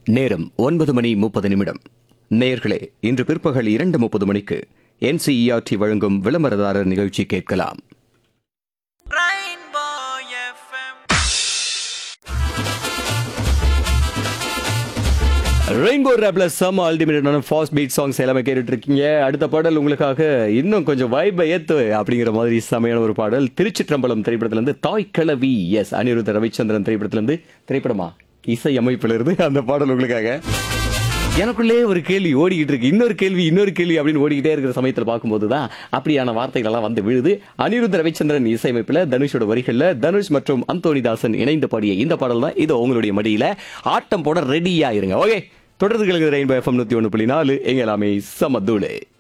நேரம் ஒன்பது மணி முப்பது நிமிடம் நேர்களே இன்று பிற்பகல் இரண்டு முப்பது மணிக்கு என்சிஇஆர்டி வழங்கும் விளம்பரதாரர் நிகழ்ச்சி கேட்கலாம் Rainbow FM. ரெயின்போ ரேப்ல சம் அல்டிமேட்டான ஃபாஸ்ட் பீட் சாங்ஸ் எல்லாமே கேட்டுட்டு இருக்கீங்க அடுத்த பாடல் உங்களுக்காக இன்னும் கொஞ்சம் வைபை ஏத்து அப்படிங்கிற மாதிரி செமையான ஒரு பாடல் திருச்சிற்றம்பலம் திரைப்படத்துல இருந்து தாய் கிழவி எஸ் அனிருத்த ரவிச்சந்திரன் திரைப்படத்துல இருந்து திரைப்படமா இசை அமைப்புல இருந்து அந்த பாடல் உங்களுக்காக எனக்குள்ளே ஒரு கேள்வி ஓடிக்கிட்டு இருக்கு இன்னொரு கேள்வி இன்னொரு கேள்வி அப்படின்னு ஓடிக்கிட்டே இருக்கிற சமயத்தில் பார்க்கும்போது தான் அப்படியான வார்த்தைகள் எல்லாம் வந்து விழுது அனிருத்த ரவிச்சந்திரன் இசையமைப்பில் தனுஷோட வரிகளில் தனுஷ் மற்றும் அந்தோனிதாசன் இணைந்து பாடிய இந்த பாடல் தான் இது உங்களுடைய மடியில ஆட்டம் போட ரெடியா இருங்க ஓகே தொடர்ந்து கிழங்கு ரெயின்போ எஃப்எம் நூத்தி ஒன்று புள்ளி நாலு எங்க எல்லாமே சமதூளே